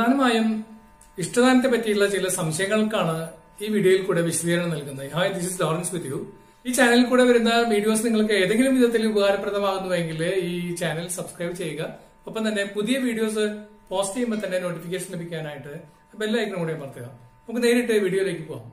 പ്രധാനമായും ഇഷ്ടദാനത്തെ പറ്റിയുള്ള ചില സംശയങ്ങൾക്കാണ് ഈ വീഡിയോയിൽ കൂടെ വിശദീകരണം നൽകുന്നത് hi this is Lawrence with you ഈ ചാനലിൽ കൂടെ വരുന്ന വീഡിയോസ് നിങ്ങൾക്ക് ഏതെങ്കിലും വിധത്തിൽ ഉപകാരപ്രദമാകുന്നുവെങ്കിൽ ഈ ചാനൽ സബ്സ്ക്രൈബ് ചെയ്യുക ഒപ്പം തന്നെ പുതിയ വീഡിയോസ് പോസ്റ്റ് ചെയ്യുമ്പോൾ തന്നെ നോട്ടിഫിക്കേഷൻ ലഭിക്കാനായിട്ട് ബെല്ലൈക്കൺ കൂടെ അമർത്തുക നമുക്ക് നേരിട്ട് വീഡിയോയിലേക്ക് പോകാം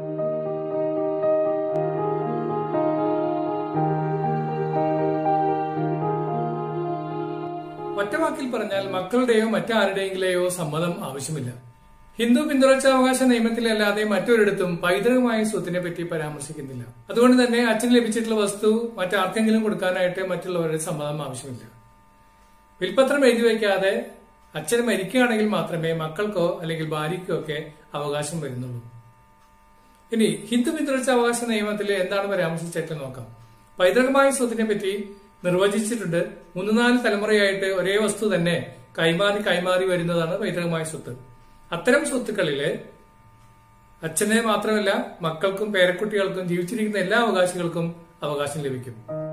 ഒറ്റ വാക്കിൽ പറഞ്ഞാൽ മക്കളുടെയോ മറ്റാരുടെയെങ്കിലെയോ സമ്മതം ആവശ്യമില്ല ഹിന്ദു പിന്തുടർച്ചാവകാശ നിയമത്തിലല്ലാതെ മറ്റൊരിടത്തും പൈതൃകമായ സ്വത്തിനെ പറ്റി പരാമർശിക്കുന്നില്ല അതുകൊണ്ട് തന്നെ അച്ഛന് ലഭിച്ചിട്ടുള്ള വസ്തു മറ്റാർക്കെങ്കിലും കൊടുക്കാനായിട്ട് മറ്റുള്ളവരുടെ സമ്മതം ആവശ്യമില്ല വിൽപത്രം എഴുതി വയ്ക്കാതെ അച്ഛൻ മരിക്കുകയാണെങ്കിൽ മാത്രമേ മക്കൾക്കോ അല്ലെങ്കിൽ ഭാര്യയ്ക്കോ ഒക്കെ അവകാശം വരുന്നുള്ളൂ ഇനി ഹിന്ദു പിന്തുടർച്ചാവകാശ നിയമത്തിൽ എന്താണ് പരാമർശിച്ചിട്ട് നോക്കാം പൈതൃകമായ സ്വത്തിനെ പറ്റി നിർവചിച്ചിട്ടുണ്ട് മൂന്ന് നാല് തലമുറയായിട്ട് ഒരേ വസ്തു തന്നെ കൈമാറി കൈമാറി വരുന്നതാണ് പൈതൃകമായ സ്വത്ത് അത്തരം സ്വത്തുക്കളില് അച്ഛനെ മാത്രമല്ല മക്കൾക്കും പേരക്കുട്ടികൾക്കും ജീവിച്ചിരിക്കുന്ന എല്ലാ അവകാശികൾക്കും അവകാശം ലഭിക്കും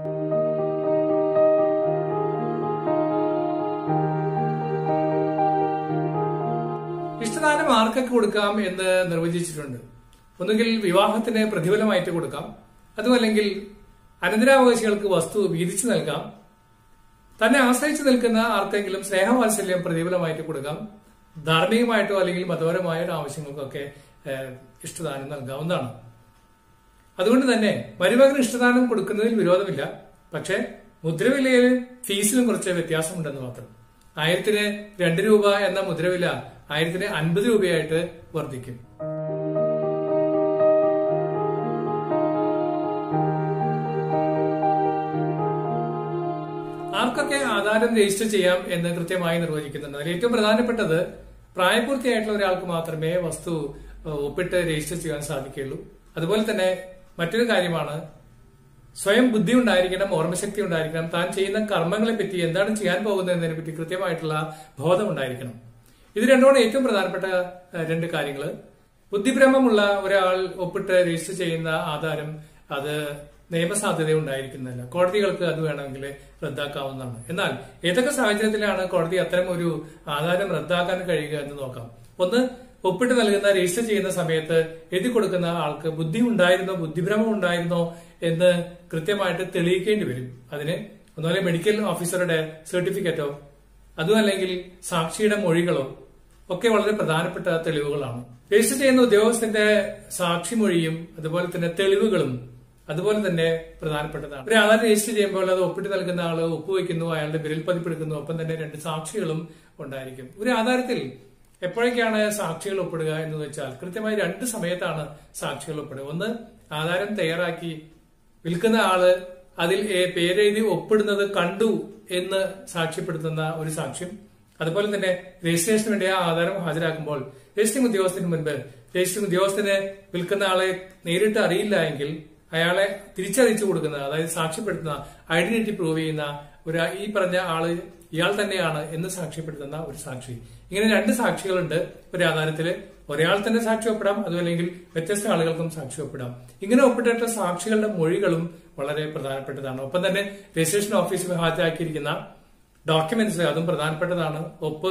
ഇഷ്ടദാനം ആർക്കൊക്കെ കൊടുക്കാം എന്ന് നിർവചിച്ചിട്ടുണ്ട് ഒന്നുകിൽ വിവാഹത്തിന് പ്രതിഫലമായിട്ട് കൊടുക്കാം അതുമല്ലെങ്കിൽ അനന്തരാവകാശികൾക്ക് വസ്തു വീതിച്ചു നൽകാം തന്നെ ആശ്രയിച്ചു നിൽക്കുന്ന ആർക്കെങ്കിലും സ്നേഹവാത്സല്യം പ്രതിഫലമായിട്ട് കൊടുക്കാം ധാർമ്മികമായിട്ടോ അല്ലെങ്കിൽ മതപരമായിട്ടോ ആവശ്യങ്ങൾക്കൊക്കെ ഏഹ്, ഇഷ്ടദാനം നൽകാവുന്നതാണ് അതുകൊണ്ട് തന്നെ മരുമകന് ഇഷ്ടദാനം കൊടുക്കുന്നതിൽ വിരോധമില്ല പക്ഷെ മുദ്രവിലയിൽ ഫീസിലും കുറച്ച് വ്യത്യാസമുണ്ടെന്ന് മാത്രം ആയിരത്തിന് രണ്ട് രൂപ എന്ന മുദ്രവില ആയിരത്തിന് അൻപത് രൂപയായിട്ട് വർദ്ധിക്കും ആർക്കൊക്കെ ആധാരം രജിസ്റ്റർ ചെയ്യാം എന്ന് കൃത്യമായി നിർവചിക്കുന്നുണ്ട് അതിൽ ഏറ്റവും പ്രധാനപ്പെട്ടത് പ്രായപൂർത്തിയായിട്ടുള്ള ഒരാൾക്ക് മാത്രമേ വസ്തു ഏഹ്, ഒപ്പിട്ട് രജിസ്റ്റർ ചെയ്യാൻ സാധിക്കുകയുള്ളൂ അതുപോലെ തന്നെ മറ്റൊരു കാര്യമാണ് സ്വയം ബുദ്ധി ഉണ്ടായിരിക്കണം ഓർമ്മശക്തി ഉണ്ടായിരിക്കണം താൻ ചെയ്യുന്ന കർമ്മങ്ങളെ പറ്റി എന്താണ് ചെയ്യാൻ പോകുന്നത് എന്നതിനെ പറ്റി കൃത്യമായിട്ടുള്ള ബോധം ഉണ്ടായിരിക്കണം ഇത് രണ്ടുമാണ് ഏറ്റവും പ്രധാനപ്പെട്ട ഏഹ്, രണ്ട് കാര്യങ്ങൾ ബുദ്ധിഭ്രമമുള്ള ഒരാൾ ഒപ്പിട്ട് രജിസ്റ്റർ ചെയ്യുന്ന ആധാരം അത് നിയമസാധ്യത ഉണ്ടായിരിക്കുന്നില്ല കോടതികൾക്ക് അത് വേണമെങ്കിൽ റദ്ദാക്കാവുന്നതാണ് എന്നാൽ ഏതൊക്കെ സാഹചര്യത്തിലാണ് കോടതി അത്തരം ഒരു ആധാരം റദ്ദാക്കാൻ കഴിയുക എന്ന് നോക്കാം ഒന്ന് ഒപ്പിട്ട് നൽകുന്ന രജിസ്റ്റർ ചെയ്യുന്ന സമയത്ത് എഴുതി കൊടുക്കുന്ന ആൾക്ക് ബുദ്ധി ഉണ്ടായിരുന്നോ ബുദ്ധിഭ്രമം ഉണ്ടായിരുന്നോ എന്ന് കൃത്യമായിട്ട് തെളിയിക്കേണ്ടി വരും അതിന് ഒന്നുപോലെ മെഡിക്കൽ ഓഫീസറുടെ സർട്ടിഫിക്കറ്റോ അതും അല്ലെങ്കിൽ സാക്ഷിയുടെ മൊഴികളോ ഒക്കെ വളരെ പ്രധാനപ്പെട്ട തെളിവുകളാണ് രജിസ്റ്റർ ചെയ്യുന്ന ഉദ്യോഗസ്ഥന്റെ സാക്ഷിമൊഴിയും അതുപോലെ തന്നെ തെളിവുകളും അതുപോലെ തന്നെ പ്രധാനപ്പെട്ടതാണ് ഒരു ആധാരം രജിസ്റ്റർ ചെയ്യുമ്പോൾ അത് ഒപ്പിട്ട് നൽകുന്ന ആള് ഒപ്പുവെക്കുന്നു അയാളുടെ വിരൽ പതിപ്പെടുക്കുന്നു ഒപ്പം തന്നെ രണ്ട് സാക്ഷികളും ഉണ്ടായിരിക്കും ഒരു ആധാരത്തിൽ എപ്പോഴൊക്കെയാണ് സാക്ഷികൾ ഒപ്പിടുക എന്ന് വെച്ചാൽ കൃത്യമായി രണ്ട് സമയത്താണ് സാക്ഷികൾ ഒപ്പിടുക ഒന്ന് ആധാരം തയ്യാറാക്കി വിൽക്കുന്ന ആള് അതിൽ ഏ- പേരെഴുതി ഒപ്പിടുന്നത് കണ്ടു എന്ന് സാക്ഷ്യപ്പെടുത്തുന്ന ഒരു സാക്ഷ്യം അതുപോലെ തന്നെ രജിസ്ട്രേഷന് വേണ്ടി ആ ആധാരം ഹാജരാക്കുമ്പോൾ രജിസ്ട്രിംഗ് ഉദ്യോഗസ്ഥന് മുൻപ് രജിസ്ട്രിംഗ് ഉദ്യോഗസ്ഥന് വിൽക്കുന്ന ആളെ നേരിട്ട് അറിയില്ല എങ്കിൽ അയാളെ തിരിച്ചറിയിച്ചു കൊടുക്കുന്ന അതായത് സാക്ഷ്യപ്പെടുത്തുന്ന ഐഡന്റിറ്റി പ്രൂവ് ചെയ്യുന്ന ഒരു ഈ പറഞ്ഞ ആള് ഇയാൾ തന്നെയാണ് എന്ന് സാക്ഷ്യപ്പെടുത്തുന്ന ഒരു സാക്ഷി ഇങ്ങനെ രണ്ട് സാക്ഷികളുണ്ട് ഒരു ആധാരത്തില് ഒരാൾ തന്നെ സാക്ഷി ഒപ്പിടാം അതുമല്ലെങ്കിൽ വ്യത്യസ്ത ആളുകൾക്കും സാക്ഷി ഒപ്പിടാം ഇങ്ങനെ ഒപ്പിട്ടിട്ട സാക്ഷികളുടെ മൊഴികളും വളരെ പ്രധാനപ്പെട്ടതാണ് ഒപ്പം തന്നെ രജിസ്ട്രേഷൻ ഓഫീസിൽ ഹാജരാക്കിയിരിക്കുന്ന ഡോക്യുമെന്റ്സ് അതും പ്രധാനപ്പെട്ടതാണ് ഒപ്പ്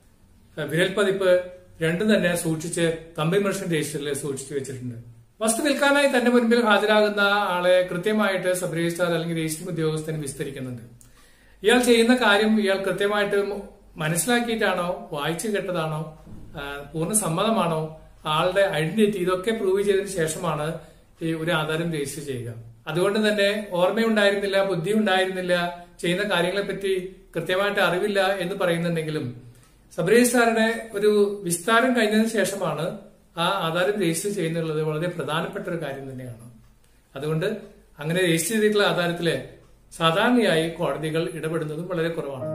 ഏഹ് വിരൽ പതിപ്പ് രണ്ടും തന്നെ സൂക്ഷിച്ച് തമ്പി മെർഷൻ രജിസ്റ്ററിൽ സൂക്ഷിച്ചു വെച്ചിട്ടുണ്ട് വസ്തു വിൽക്കാനായി തന്റെ മുൻപിൽ ഹാജരാകുന്ന ആളെ കൃത്യമായിട്ട് സബ് രജിസ്ട്രാർ അല്ലെങ്കിൽ രജിസ്ട്രിംഗ് ഉദ്യോഗസ്ഥൻ വിസ്തരിക്കുന്നുണ്ട് ഇയാൾ ചെയ്യുന്ന കാര്യം ഇയാൾ കൃത്യമായിട്ട് മ- മനസ്സിലാക്കിയിട്ടാണോ വായിച്ചു കേട്ടതാണോ ആ, പൂർണ്ണ സമ്മതമാണോ ആളുടെ ഐഡന്റിറ്റി ഇതൊക്കെ പ്രൂവ് ചെയ്തതിനു ശേഷമാണ് ഈ ഒരു ആധാരം രജിസ്റ്റർ ചെയ്യുക അതുകൊണ്ട് തന്നെ ഓർമ്മയുണ്ടായിരുന്നില്ല ബുദ്ധി ഉണ്ടായിരുന്നില്ല ചെയ്യുന്ന കാര്യങ്ങളെ പറ്റി കൃത്യമായിട്ട് അറിവില്ല എന്ന് പറയുന്നുണ്ടെങ്കിലും സബ് രജിസ്ട്രാറുടെ ഒരു വിസ്താരം കഴിഞ്ഞതിന് ശേഷമാണ് ആ ആധാരം രജിസ്റ്റർ ചെയ്യുന്നുള്ളത് വളരെ പ്രധാനപ്പെട്ട ഒരു കാര്യം തന്നെയാണ് അതുകൊണ്ട് അങ്ങനെ രജിസ്റ്റർ ചെയ്തിട്ടുള്ള ആധാരത്തില് സാധാരണയായി കോടതികൾ ഇടപെടുന്നതും വളരെ കുറവാണ്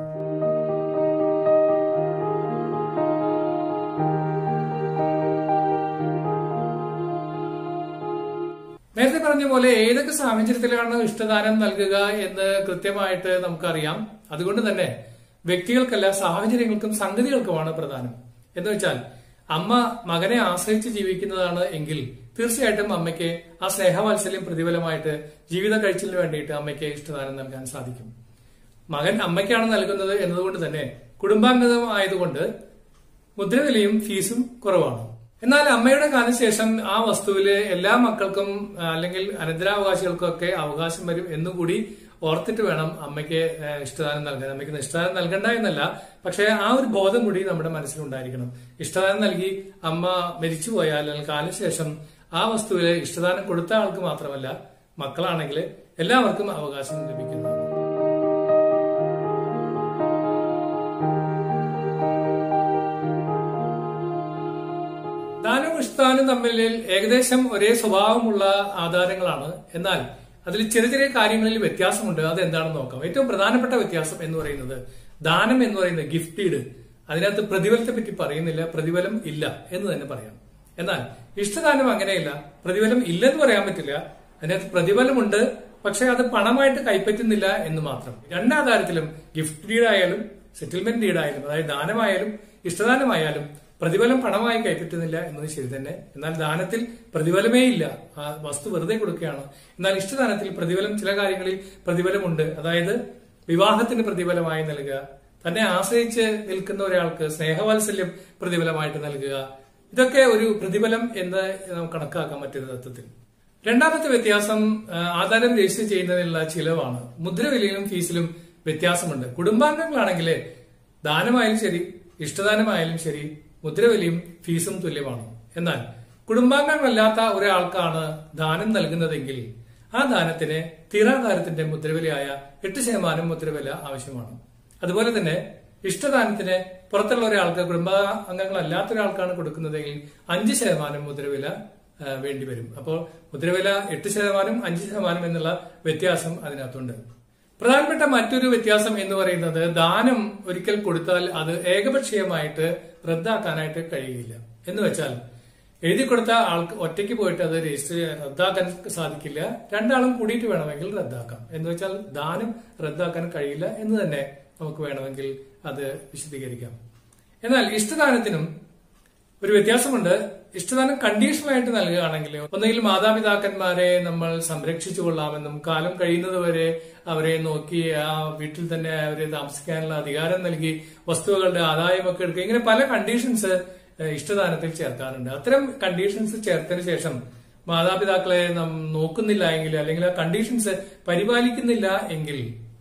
നേരത്തെ പറഞ്ഞ പോലെ ഏതൊക്കെ സാഹചര്യത്തിലാണ് ഇഷ്ടദാനം നൽകുക എന്ന് കൃത്യമായിട്ട് നമുക്കറിയാം അതുകൊണ്ട് തന്നെ വ്യക്തികൾക്കല്ല സാഹചര്യങ്ങൾക്കും സംഗതികൾക്കുമാണ് പ്രധാനം എന്ന് വെച്ചാൽ അമ്മ മകനെ ആശ്രയിച്ച് ജീവിക്കുന്നതാണ് എങ്കിൽ തീർച്ചയായിട്ടും അമ്മയ്ക്ക് ആ സ്നേഹവാത്സല്യം പ്രതിഫലമായിട്ട് ജീവിത കഴിച്ചിലിന് വേണ്ടിയിട്ട് അമ്മയ്ക്ക് ഇഷ്ടദാനം നൽകാൻ സാധിക്കും മകൻ അമ്മയ്ക്കാണ് നൽകുന്നത് എന്നതുകൊണ്ട് തന്നെ കുടുംബാംഗം ആയതുകൊണ്ട് മുദ്രവിലയും ഫീസും കുറവാണ് എന്നാൽ അമ്മയുടെ കാലശേഷം ആ വസ്തുവില് എല്ലാ മക്കൾക്കും ആ, അല്ലെങ്കിൽ അനന്തരാവകാശികൾക്കും ഒക്കെ അവകാശം വരും എന്നുകൂടി ഓർത്തിട്ട് വേണം അമ്മയ്ക്ക് ആ, ഇഷ്ടദാനം നൽകാൻ അമ്മയ്ക്ക് ഇഷ്ടദാനം നൽകണ്ട എന്നല്ല പക്ഷേ ആ ഒരു ബോധം കൂടി നമ്മുടെ മനസ്സിലുണ്ടായിരിക്കണം ഇഷ്ടദാനം നൽകി അമ്മ മരിച്ചുപോയാൽ അല്ലെങ്കിൽ കാലശേഷം ആ വസ്തുവില് ഇഷ്ടദാനം കൊടുത്ത ആൾക്ക് മാത്രമല്ല മക്കളാണെങ്കിൽ എല്ലാവർക്കും അവകാശം ലഭിക്കുന്നതാണ് ദാനവും ഇഷ്ടാനും തമ്മിൽ ഏകദേശം ഒരേ സ്വഭാവമുള്ള ആധാരങ്ങളാണ് എന്നാൽ അതിൽ ചെറിയ ചെറിയ കാര്യങ്ങളിൽ വ്യത്യാസമുണ്ട് അത് എന്താണെന്ന് നോക്കാം ഏറ്റവും പ്രധാനപ്പെട്ട വ്യത്യാസം എന്ന് പറയുന്നത് ദാനം എന്ന് പറയുന്നത് ഗിഫ്റ്റീഡ് അതിനകത്ത് പ്രതിഫലത്തെ പറ്റി പറയുന്നില്ല പ്രതിഫലം ഇല്ല എന്ന് തന്നെ പറയാം എന്നാൽ ഇഷ്ടദാനം അങ്ങനെയില്ല പ്രതിഫലം ഇല്ലെന്ന് പറയാൻ പറ്റില്ല അതിനകത്ത് പ്രതിഫലമുണ്ട് പക്ഷെ അത് പണമായിട്ട് കൈപ്പറ്റുന്നില്ല എന്ന് മാത്രം രണ്ടാധാരത്തിലും ഗിഫ്റ്റ് ഡീഡായാലും സെറ്റിൽമെന്റ് ഡീഡായാലും അതായത് ദാനമായാലും ഇഷ്ടദാനമായാലും പ്രതിഫലം പണമായി കൈപ്പറ്റുന്നില്ല എന്നത് ശരി തന്നെ എന്നാൽ ദാനത്തിൽ പ്രതിഫലമേ ഇല്ല ആ വസ്തു വെറുതെ കൊടുക്കുകയാണ് എന്നാൽ ഇഷ്ടദാനത്തിൽ പ്രതിഫലം ചില കാര്യങ്ങളിൽ പ്രതിഫലമുണ്ട് അതായത് വിവാഹത്തിന് പ്രതിഫലമായി നൽകുക തന്നെ ആശ്രയിച്ച് നിൽക്കുന്ന ഒരാൾക്ക് സ്നേഹവാത്സല്യം പ്രതിഫലമായിട്ട് നൽകുക ഇതൊക്കെ ഒരു പ്രതിഫലം എന്ന് നമുക്ക് കണക്കാക്കാൻ മറ്റൊരു തത്വത്തിൽ രണ്ടാമത്തെ വ്യത്യാസം ആ, ആധാരം രജിസ്റ്റർ ചെയ്യുന്നതിനുള്ള ചിലവാണ് മുദ്രവിലയിലും ഫീസിലും വ്യത്യാസമുണ്ട് കുടുംബാംഗങ്ങളാണെങ്കിൽ ദാനമായാലും ശരി ഇഷ്ടദാനമായാലും ശരി മുദ്രവിലയും ഫീസും തുല്യമാണ് എന്നാൽ കുടുംബാംഗങ്ങളല്ലാത്ത ഒരാൾക്കാണ് ദാനം നൽകുന്നതെങ്കിൽ ആ ദാനത്തിന് തീറാധാരത്തിന്റെ മുദ്രവിലയായ എട്ട് ശതമാനം മുദ്രവില ആവശ്യമാണ് അതുപോലെ തന്നെ ഇഷ്ടദാനത്തിന് പുറത്തുള്ള ഒരാൾക്ക് കുടുംബാംഗങ്ങളല്ലാത്ത ഒരാൾക്കാണ് കൊടുക്കുന്നതെങ്കിൽ അഞ്ച് ശതമാനം മുദ്രവില ആ, വേണ്ടിവരും അപ്പോൾ മുദ്രവില എട്ട് ശതമാനം അഞ്ച് ശതമാനം എന്നുള്ള വ്യത്യാസം അതിനകത്തുണ്ട് പ്രധാനപ്പെട്ട മറ്റൊരു വ്യത്യാസം എന്ന് പറയുന്നത് ദാനം ഒരിക്കൽ കൊടുത്താൽ അത് ഏകപക്ഷീയമായിട്ട് റദ്ദാക്കാനായിട്ട് കഴിയില്ല എന്ന് വെച്ചാൽ എഴുതി കൊടുത്ത ആൾക്ക് ഒറ്റയ്ക്ക് പോയിട്ട് അത് രജിസ്റ്റർ ചെയ്യാൻ റദ്ദാക്കാൻ സാധിക്കില്ല രണ്ടാളും കൂടിയിട്ട് വേണമെങ്കിൽ റദ്ദാക്കാം എന്ന് വെച്ചാൽ ദാനം റദ്ദാക്കാൻ കഴിയില്ല എന്ന് തന്നെ നമുക്ക് വേണമെങ്കിൽ അത് വിശദീകരിക്കാം എന്നാൽ ഇഷ്ടദാനത്തിനും ഒരു വ്യത്യാസമുണ്ട് ഇഷ്ടദാനം കണ്ടീഷണലായിട്ട് നൽകുകയാണെങ്കിൽ ഒന്നുകിൽ മാതാപിതാക്കന്മാരെ നമ്മൾ സംരക്ഷിച്ചു കൊള്ളാമെന്നും കാലം കഴിയുന്നത് വരെ അവരെ നോക്കി ആ വീട്ടിൽ തന്നെ അവരെ താമസിക്കാനുള്ള അധികാരം നൽകി വസ്തുക്കളുടെ ആദായമൊക്കെ എടുക്കുക ഇങ്ങനെ പല കണ്ടീഷൻസ് ഏഹ്, ഇഷ്ടദാനത്തിൽ ചേർക്കാറുണ്ട് അത്തരം കണ്ടീഷൻസ് ചേർത്തതിന് ശേഷം മാതാപിതാക്കളെ നാം നോക്കുന്നില്ല എങ്കിൽ അല്ലെങ്കിൽ ആ കണ്ടീഷൻസ് പരിപാലിക്കുന്നില്ല എങ്കിൽ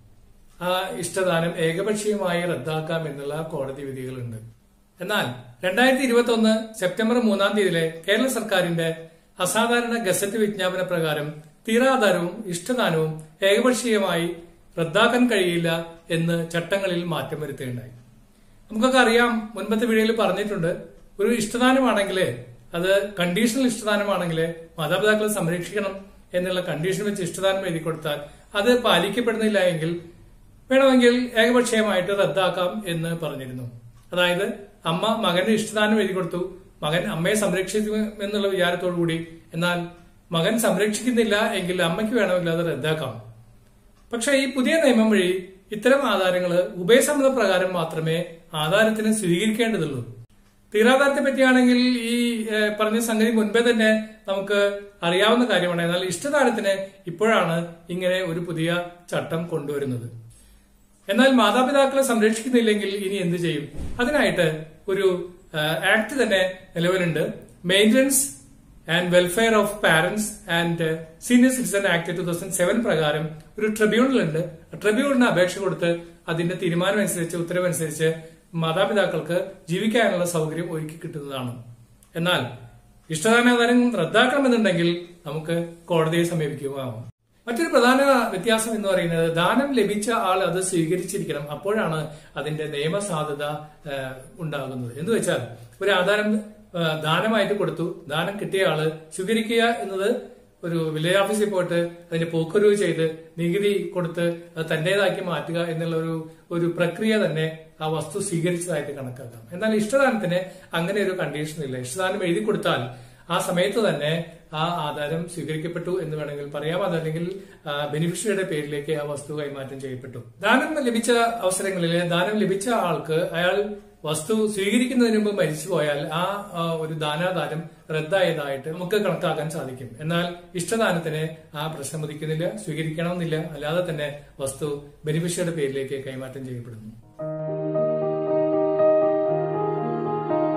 ആ ഇഷ്ടദാനം ഏകപക്ഷീയമായി റദ്ദാക്കാം എന്നുള്ള കോടതി വിധികളുണ്ട് എന്നാൽ രണ്ടായിരത്തി ഇരുപത്തി ഒന്ന് സെപ്റ്റംബർ മൂന്നാം തീയതിയിലെ കേരള സർക്കാരിന്റെ അസാധാരണ ഗസറ്റ് വിജ്ഞാപന പ്രകാരം തീരാധാരവും ഇഷ്ടദാനവും ഏകപക്ഷീയമായി റദ്ദാക്കാൻ കഴിയില്ല എന്ന് ചട്ടങ്ങളിൽ മാറ്റം വരുത്തുകയുണ്ടായി നമുക്കൊക്കെ അറിയാം മുൻപത്തെ വീഡിയോയിൽ പറഞ്ഞിട്ടുണ്ട് ഒരു ഇഷ്ടദാനമാണെങ്കിൽ അത് കണ്ടീഷണൽ ഇഷ്ടദാനമാണെങ്കിൽ മാതാപിതാക്കളെ സംരക്ഷിക്കണം എന്നുള്ള കണ്ടീഷൻ വെച്ച് ഇഷ്ടദാനം എഴുതി കൊടുത്താൽ അത് പാലിക്കപ്പെടുന്നില്ല എങ്കിൽ വേണമെങ്കിൽ ഏകപക്ഷീയമായിട്ട് റദ്ദാക്കാം എന്ന് പറഞ്ഞിരുന്നു അതായത് അമ്മ മകന്റെ ഇഷ്ടദാനം എഴുതി കൊടുത്തു മകൻ അമ്മയെ സംരക്ഷിക്കും എന്നുള്ള വിചാരത്തോടു കൂടി എന്നാൽ മകൻ സംരക്ഷിക്കുന്നില്ല എങ്കിൽ അമ്മയ്ക്ക് വേണമെങ്കിൽ അത് റദ്ദാക്കാം പക്ഷേ ഈ പുതിയ നിയമം വഴി ഇത്തരം ആധാരങ്ങൾ ഉഭയസമ്മത പ്രകാരം മാത്രമേ ആധാരത്തിന് സ്വീകരിക്കേണ്ടതുള്ളൂ തീരാധാരത്തെ പറ്റിയാണെങ്കിൽ ഈ ഏഹ്, പറഞ്ഞ സംഗതി മുൻപേ തന്നെ നമുക്ക് അറിയാവുന്ന കാര്യമാണ് എന്നാൽ ഇഷ്ടദാനത്തിന് ഇപ്പോഴാണ് ഇങ്ങനെ ഒരു പുതിയ ചട്ടം കൊണ്ടുവരുന്നത് എന്നാൽ മാതാപിതാക്കളെ സംരക്ഷിക്കുന്നില്ലെങ്കിൽ ഇനി എന്ത് ചെയ്യും അതിനായിട്ട് ഒരു ആക്ട് തന്നെ നിലവിലുണ്ട് maintenance and welfare of parents and senior citizen act two thousand seven പ്രകാരം ഒരു ട്രിബ്യൂണൽ ഉണ്ട് ട്രിബ്യൂണലിന് അപേക്ഷ കൊടുത്ത് അതിന്റെ തീരുമാനം അനുസരിച്ച് ഉത്തരവനുസരിച്ച് മാതാപിതാക്കൾക്ക് ജീവിക്കാനുള്ള സൗകര്യം ഒരുക്കി കിട്ടുന്നതാണ് എന്നാൽ ഇഷ്ടദാനാധാരം റദ്ദാക്കണമെന്നുണ്ടെങ്കിൽ നമുക്ക് കോടതിയെ സമീപിക്കുകയാവും മറ്റൊരു പ്രധാന വ്യത്യാസം എന്ന് പറയുന്നത് ദാനം ലഭിച്ച ആൾ അത് സ്വീകരിച്ചിരിക്കണം അപ്പോഴാണ് അതിന്റെ നിയമസാധുത ഏഹ്, ഉണ്ടാകുന്നത് എന്ന് വെച്ചാൽ ഒരു ആധാരം ഏഹ്, ദാനമായിട്ട് കൊടുത്തു ദാനം കിട്ടിയ ആള് സ്വീകരിക്കുക എന്നത് ഒരു വില്ലേജ് ഓഫീസിൽ പോയിട്ട് അതിന്റെ പോക്കുരുവ് ചെയ്ത് നികുതി കൊടുത്ത് അത് തന്റേതാക്കി മാറ്റുക എന്നുള്ള ഒരു ഒരു പ്രക്രിയ തന്നെ ആ വസ്തു സ്വീകരിച്ചതായിട്ട് കണക്കാക്കാം എന്നാൽ ഇഷ്ടദാനത്തിന് അങ്ങനെ ഒരു കണ്ടീഷൻ ഇല്ല ഇഷ്ടദാനം എഴുതി കൊടുത്താൽ ആ സമയത്ത് തന്നെ ആ ആധാരം സ്വീകരിക്കപ്പെട്ടു എന്ന് വേണമെങ്കിൽ പറയാം അതല്ലെങ്കിൽ ആ, ബെനിഫിഷ്യറിയുടെ പേരിലേക്ക് ആ വസ്തു കൈമാറ്റം ചെയ്യപ്പെട്ടു ദാനം ലഭിച്ച അവസരങ്ങളിൽ ദാനം ലഭിച്ച ആൾക്ക് അയാൾ വസ്തു സ്വീകരിക്കുന്നതിന് മുമ്പ് മരിച്ചുപോയാൽ ആ ആ, ഒരു ദാനാദാനം റദ്ദായതായിട്ട് നമുക്ക് കണക്കാക്കാൻ സാധിക്കും എന്നാൽ ഇഷ്ടദാനത്തിന് ആ പ്രശ്നം ഉദിക്കുന്നില്ല സ്വീകരിക്കണമെന്നില്ല അല്ലാതെ തന്നെ വസ്തു ബെനിഫിഷ്യറിയുടെ പേരിലേക്ക് കൈമാറ്റം ചെയ്യപ്പെടുന്നു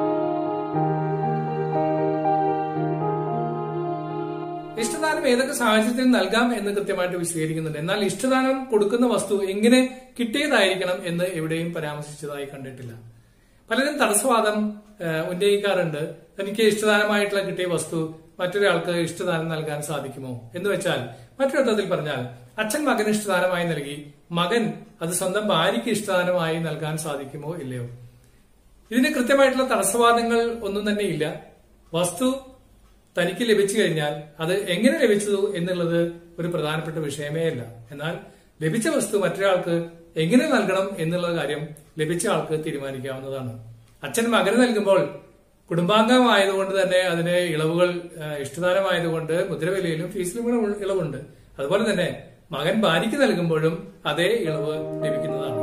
ഇഷ്ടദാനം ഏതൊക്കെ സാഹചര്യത്തിൽ നൽകാം എന്ന് കൃത്യമായിട്ട് വിശദീകരിക്കുന്നുണ്ട് എന്നാൽ ഇഷ്ടദാനം കൊടുക്കുന്ന വസ്തു എങ്ങനെ കിട്ടിയതായിരിക്കണം എന്ന് എവിടെയും പരാമർശിച്ചതായി കണ്ടിട്ടില്ല പലരും തടസ്സവാദം ഏഹ്, ഉന്നയിക്കാറുണ്ട് തനിക്ക് ഇഷ്ടദാനമായിട്ടുള്ള കിട്ടിയ വസ്തു മറ്റൊരാൾക്ക് ഇഷ്ടദാനം നൽകാൻ സാധിക്കുമോ എന്ന് വെച്ചാൽ മറ്റൊരർത്ഥത്തിൽ പറഞ്ഞാൽ അച്ഛൻ മകന് ഇഷ്ടദാനമായി നൽകി മകൻ അത് സ്വന്തം ഭാര്യയ്ക്ക് ഇഷ്ടദാനമായി നൽകാൻ സാധിക്കുമോ ഇല്ലയോ ഇതിന് കൃത്യമായിട്ടുള്ള തടസ്സവാദങ്ങൾ ഒന്നും തന്നെ ഇല്ല വസ്തു തനിക്ക് ലഭിച്ചു കഴിഞ്ഞാൽ അത് എങ്ങനെ ലഭിച്ചതു എന്നുള്ളത് ഒരു പ്രധാനപ്പെട്ട വിഷയമേ അല്ല എന്നാൽ ലഭിച്ച വസ്തു മറ്റൊരാൾക്ക് എങ്ങനെ നൽകണം എന്നുള്ള കാര്യം ലഭിച്ച ആൾക്ക് തീരുമാനിക്കാവുന്നതാണ് അച്ഛൻ മകന് നൽകുമ്പോൾ കുടുംബാംഗമായതുകൊണ്ട് തന്നെ അതിന് ഇളവുകൾ ആ, ഇഷ്ടദാനമായതുകൊണ്ട് മുദ്രവിലയിലും ഫീസിലും ഇളവ്- ഇളവുണ്ട് അതുപോലെ തന്നെ മകൻ ഭാര്യയ്ക്ക് നൽകുമ്പോഴും അതേ ഇളവ് ലഭിക്കുന്നതാണ്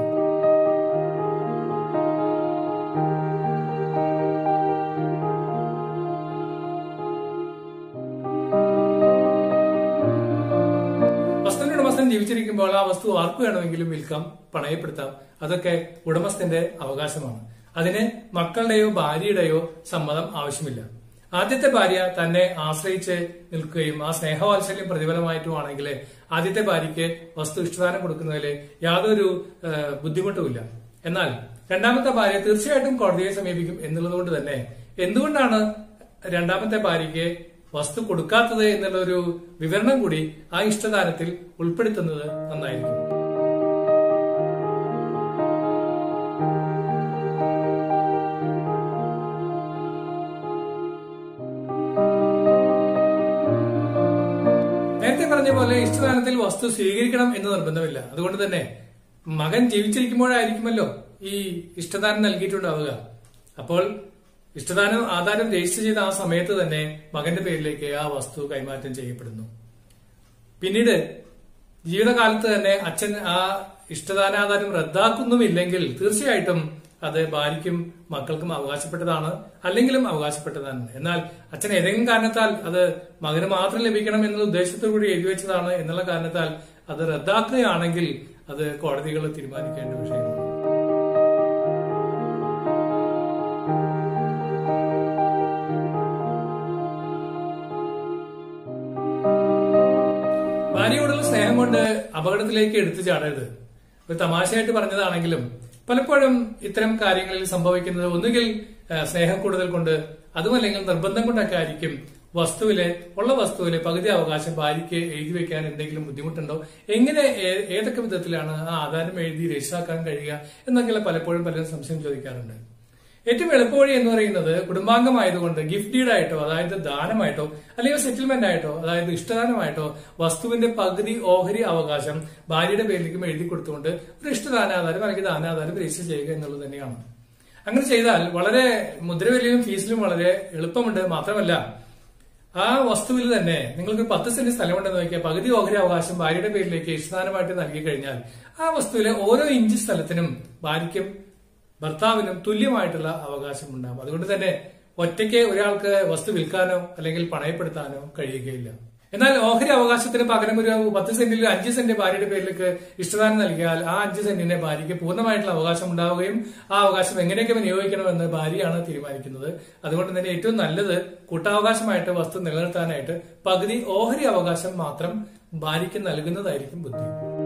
വസ്തുവിന്റെ ഉടമസ്ഥൻ ജീവിച്ചിരിക്കുമ്പോൾ ആ വസ്തു ആർക്ക് വേണമെങ്കിലും വിൽക്കാം പണയപ്പെടുത്താം അതൊക്കെ ഉടമസ്ഥന്റെ അവകാശമാണ് അതിന് മക്കളുടെയോ ഭാര്യയുടെയോ സമ്മതം ആവശ്യമില്ല ആദ്യത്തെ ഭാര്യ തന്നെ ആശ്രയിച്ച് നിൽക്കുകയും ആ സ്നേഹവാത്സല്യം പ്രതിഫലമായിട്ടുമാണെങ്കിൽ ആദ്യത്തെ ഭാര്യയ്ക്ക് വസ്തു ഇഷ്ടദാനം കൊടുക്കുന്നതിൽ യാതൊരു ഏഹ്, ബുദ്ധിമുട്ടുമില്ല എന്നാൽ രണ്ടാമത്തെ ഭാര്യ തീർച്ചയായിട്ടും കോടതിയെ സമീപിക്കും എന്നുള്ളതുകൊണ്ട് തന്നെ എന്തുകൊണ്ടാണ് രണ്ടാമത്തെ ഭാര്യയ്ക്ക് വസ്തു കൊടുക്കാത്തത് എന്നുള്ള ഒരു വിവരണം കൂടി ആ ഇഷ്ടദാനത്തിൽ ഉൾപ്പെടുത്തുന്നത് നന്നായിരിക്കും നേരത്തെ പറഞ്ഞ പോലെ ഇഷ്ടദാനത്തിൽ വസ്തു സ്വീകരിക്കണം എന്ന് നിർബന്ധമില്ല അതുകൊണ്ട് തന്നെ മകൻ ജീവിച്ചിരിക്കുമ്പോഴായിരിക്കുമല്ലോ ഈ ഇഷ്ടദാനം നൽകിയിട്ടുണ്ടാവുക അപ്പോൾ ഇഷ്ടദാനം ആധാരം രജിസ്റ്റർ ചെയ്ത ആ സമയത്ത് തന്നെ മകന്റെ പേരിലേക്ക് ആ വസ്തു കൈമാറ്റം ചെയ്യപ്പെടുന്നു പിന്നീട് ജീവിതകാലത്ത് തന്നെ അച്ഛൻ ആ ഇഷ്ടദാനാധാരം റദ്ദാക്കുന്നുമില്ലെങ്കിൽ തീർച്ചയായിട്ടും അത് ഭാര്യയ്ക്കും മക്കൾക്കും അവകാശപ്പെട്ടതാണ് അല്ലെങ്കിലും അവകാശപ്പെട്ടതാണ് എന്നാൽ അച്ഛൻ ഏതെങ്കിലും കാരണത്താൽ അത് മകന് മാത്രം ലഭിക്കണം എന്ന ഉദ്ദേശത്തോടു കൂടി എഴുതി വെച്ചതാണ് എന്നുള്ള കാരണത്താൽ അത് റദ്ദാക്കുകയാണെങ്കിൽ അത് കോടതികൾ തീരുമാനിക്കേണ്ട വിഷയമാണ് ഭാര്യയോടുള്ള സ്നേഹം കൊണ്ട് അപകടത്തിലേക്ക് എടുത്തു ചാടരുത് ഒരു തമാശയായിട്ട് പറഞ്ഞതാണെങ്കിലും പലപ്പോഴും ഇത്തരം കാര്യങ്ങളിൽ സംഭവിക്കുന്നത് ഒന്നുകിൽ ആ, സ്നേഹം കൂടുതൽ കൊണ്ട് അതുമല്ലെങ്കിൽ നിർബന്ധം കൊണ്ടൊക്കെ ആയിരിക്കും വസ്തുവിലെ ഉള്ള വസ്തുവിലെ പകുതി അവകാശം ഭാര്യയ്ക്ക് എഴുതി വെക്കാൻ എന്തെങ്കിലും ബുദ്ധിമുട്ടുണ്ടോ എങ്ങനെ ഏ- ഏതൊക്കെ വിധത്തിലാണ് ആ ആധാരം എഴുതി രജിസ്റ്ററാക്കാൻ കഴിയുക എന്നൊക്കെയുള്ള പലപ്പോഴും പലരും സംശയം ചോദിക്കാറുണ്ട് ഏറ്റവും എളുപ്പവഴി എന്ന് പറയുന്നത് കുടുംബാംഗമായതുകൊണ്ട് ഗിഫ്റ്റ് ഡീഡ് ആയിട്ടോ അതായത് ദാനമായിട്ടോ അല്ലെങ്കിൽ സെറ്റിൽമെന്റ് ആയിട്ടോ അതായത് ഇഷ്ടദാനമായിട്ടോ വസ്തുവിന്റെ പകുതി ഓഹരി അവകാശം ഭാര്യയുടെ പേരിലേക്കും എഴുതി കൊടുത്തുകൊണ്ട് ഒരു ഇഷ്ടദാനാധാരം അല്ലെങ്കിൽ ദാനാധാരം രജിസ്റ്റർ ചെയ്യുക എന്നുള്ളത് തന്നെയാണ് അങ്ങനെ ചെയ്താൽ വളരെ മുദ്രവിലയിലും ഫീസിലും വളരെ എളുപ്പമുണ്ട് മാത്രമല്ല ആ വസ്തുവിൽ തന്നെ നിങ്ങൾക്ക് പത്ത് സെന്റ് സ്ഥലമുണ്ടെന്ന് നോക്കിയാൽ പകുതി ഓഹരി അവകാശം ഭാര്യയുടെ പേരിലേക്ക് ഇഷ്ടദാനമായിട്ട് നൽകി കഴിഞ്ഞാൽ ആ വസ്തുവിലെ ഓരോ ഇഞ്ച് സ്ഥലത്തിനും ഭാര്യയ്ക്കും ഭർത്താവിനും തുല്യമായിട്ടുള്ള അവകാശം ഉണ്ടാകും അതുകൊണ്ട് തന്നെ ഒറ്റയ്ക്ക് ഒരാൾക്ക് വസ്തു വിൽക്കാനോ അല്ലെങ്കിൽ പണയപ്പെടുത്താനോ കഴിയുകയില്ല എന്നാൽ ഓഹരി അവകാശത്തിന് പകരം ഒരു പത്ത് സെന്റിൽ അഞ്ച് സെന്റ് ഭാര്യയുടെ പേരിലേക്ക് ഇഷ്ടദാനം നൽകിയാൽ ആ അഞ്ച് സെന്റിനെ ഭാര്യയ്ക്ക് പൂർണ്ണമായിട്ടുള്ള അവകാശം ഉണ്ടാവുകയും ആ അവകാശം എങ്ങനെയൊക്കെ വിനിയോഗിക്കണമെന്ന് ഭാര്യയാണ് തീരുമാനിക്കുന്നത് അതുകൊണ്ട് തന്നെ ഏറ്റവും നല്ലത് കൂട്ടാവകാശമായിട്ട് വസ്തു നിലനിർത്താനായിട്ട് പകുതി ഓഹരി അവകാശം മാത്രം ഭാര്യയ്ക്ക് നൽകുന്നതായിരിക്കും ബുദ്ധി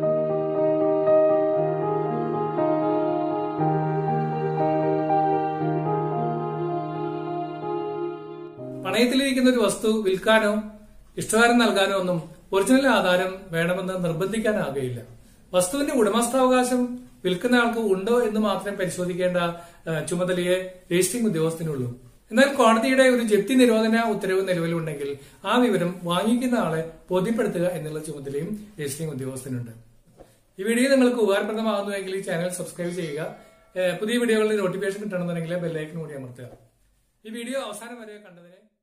പണയത്തിലിരിക്കുന്ന ഒരു വസ്തു വിൽക്കാനോ ഇഷ്ടദാനം നൽകാനോ ഒന്നും ഒറിജിനൽ ആധാരം വേണമെന്ന് നിർബന്ധിക്കാനാകുകയില്ല വസ്തുവിന്റെ ഉടമസ്ഥാവകാശം വിൽക്കുന്ന ആൾക്ക് ഉണ്ടോ എന്ന് മാത്രം പരിശോധിക്കേണ്ട ആ, ചുമതലയെ രജിസ്ട്രിംഗ് ഉദ്യോഗസ്ഥനുള്ളൂ എന്നാൽ കോടതിയുടെ ഒരു ജപ്തി നിരോധന ഉത്തരവ് നിലവിലുണ്ടെങ്കിൽ ആ വിവരം വാങ്ങിക്കുന്ന ആളെ ബോധ്യപ്പെടുത്തുക എന്നുള്ള ചുമതലയും രജിസ്ട്രിംഗ് ഉദ്യോഗസ്ഥനുണ്ട് ഈ വീഡിയോ നിങ്ങൾക്ക് ഉപകാരപ്രദമാകുന്നുവെങ്കിൽ ഈ ചാനൽ സബ്സ്ക്രൈബ് ചെയ്യുക ഏഹ് പുതിയ വീഡിയോകളുടെ നോട്ടിഫിക്കേഷൻ കിട്ടണമെന്നുണ്ടെങ്കിൽ ബെല്ലൈക്കൻ കൂടി അമർത്തുക ഈ വീഡിയോ അവസാനം വരെ കണ്ടതിന്